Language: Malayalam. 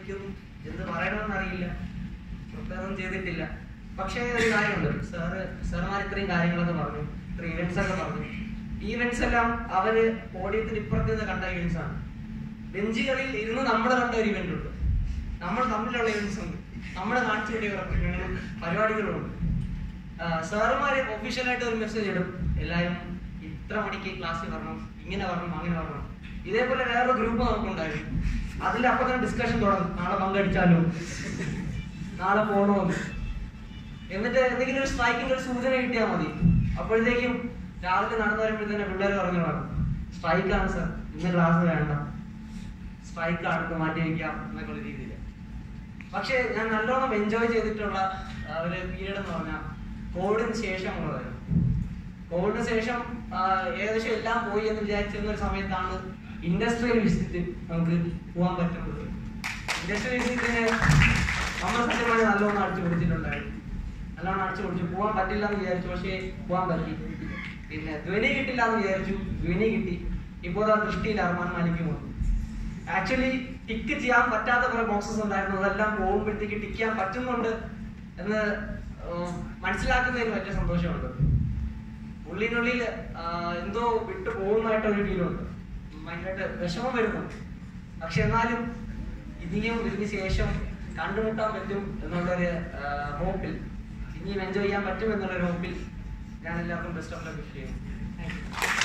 ഇരിക്കുന്നു എന്ത് പറയണമെന്ന് അറിയില്ല പ്രിപ്പയർ ഒന്നും ചെയ്തിട്ടില്ല പക്ഷേ ഒരു കാര്യമുണ്ട് സാറ് സാറുമാർ ഇത്രയും കാര്യങ്ങളൊക്കെ പറഞ്ഞു ഇത്രയും ഇവന്റ്സ് ഒക്കെ പറഞ്ഞു ഈ ഇവന്റ്സ് എല്ലാം അവര് ഓഡിയത്തിന് ഇപ്പുറത്ത് നിന്ന് കണ്ട ഇവന്റ്സ് ആണ് ബെഞ്ചുകളിൽ ഇരുന്ന് നമ്മൾ കണ്ട ഒരു ഇവന്റ് ഉണ്ട് നമ്മൾ തമ്മിലുള്ള ഇവന്റ്സ് ഉണ്ട് നമ്മൾ കാണിച്ചു കിട്ടിയ പ്രവർത്തനങ്ങളും പരിപാടികളും ഉണ്ട് സാറുമാര് ഒഫീഷ്യലായിട്ട് ഒരു മെസ്സേജ് ഇടും എല്ലാവരും ഇത്ര മണിക്ക് ക്ലാസ്സിൽ വരണം ഇങ്ങനെ വരണം അങ്ങനെ വരണം ഇതേപോലെ വേറൊരു ഗ്രൂപ്പ് നമുക്കുണ്ടായിരുന്നു അതിൽ അപ്പൊ തന്നെ ഡിസ്കഷൻ തുടങ്ങും നാളെ പങ്കെടുത്താലോ നാളെ പോകണമെന്ന് എന്നിട്ട് എന്തെങ്കിലും ഒരു സ്ട്രൈക്കിന്റെ ഒരു സൂചന കിട്ടിയാൽ മതി അപ്പോഴത്തേക്കും രാവിലെ നടന്നു വരുമ്പോഴത്തേനെ പിള്ളേർ പറഞ്ഞു തുടങ്ങും സ്ട്രൈക്കാണ് സർ ഇന്ന് ക്ലാസ് വേണ്ട സ്ട്രൈക്ക് അടുത്ത് മാറ്റി വയ്ക്കാം എന്നൊക്കെ ഉള്ള രീതിയിൽ പക്ഷേ ഞാൻ നല്ലോണം എൻജോയ് ചെയ്തിട്ടുള്ള ആ, ഒരു പീരീഡ് എന്ന് പറഞ്ഞാൽ കോവിഡിന് ശേഷമുള്ളതായിരുന്നു കോവിഡിന് ശേഷം ആ, ഏകദേശം എല്ലാം പോയി എന്ന് വിചാരിച്ചിരുന്ന ഒരു സമയത്താണ് ഇൻഡസ്ട്രിയൽ വിസിറ്റ് നമുക്ക് പോകാൻ പറ്റുന്നത് ഇൻഡസ്ട്രിയൽ വിസിറ്റിന് നമ്മൾ സത്യം പറഞ്ഞാൽ നല്ലോണം അടിച്ചു പിടിച്ചിട്ടുണ്ടായിരുന്നു നല്ലോണം അടിച്ചു പിടിച്ചു പോകാൻ പറ്റില്ല എന്ന് വിചാരിച്ചു പക്ഷേ പോകാൻ പറ്റി പിന്നെ ധ്വനി കിട്ടില്ല എന്ന് വിചാരിച്ചു ധ്വനി കിട്ടി ഇപ്പോൾ ആ ദൃഷ്ടിയിൽ അർമാൻ മാലിക്കും വന്നു ആക്ച്വലി ടിക്ക് ചെയ്യാൻ പറ്റാത്ത കുറെ ബോക്സസ് ഉണ്ടായിരുന്നു അതെല്ലാം പോകുമ്പോഴത്തേക്ക് ടിക്ക് ചെയ്യാൻ പറ്റുന്നുണ്ട് എന്ന് ഏഹ്, മനസ്സിലാക്കുന്നതിന് വലിയ സന്തോഷമുണ്ട് ഉള്ളിനുള്ളിൽ ആഹ്, എന്തോ വിട്ടു പോകുന്നതായിട്ട് ഒരു ഫീലുണ്ട് ഭയങ്കരമായിട്ട് വിഷമം വരുന്നുണ്ട് പക്ഷെ എന്നാലും ഇനിയും ഇതിന് ശേഷം കണ്ടുമുട്ടാൻ പറ്റും എന്നുള്ളൊരു ഹോപ്പിൽ ഇനിയും എൻജോയ് ചെയ്യാൻ പറ്റും എന്നുള്ളൊരു ഹോപ്പിൽ ഞാൻ എല്ലാവർക്കും ബെസ്റ്റ് ഓഫ് ലക്ക് വിഷ് ചെയ്യുന്നു Thank you.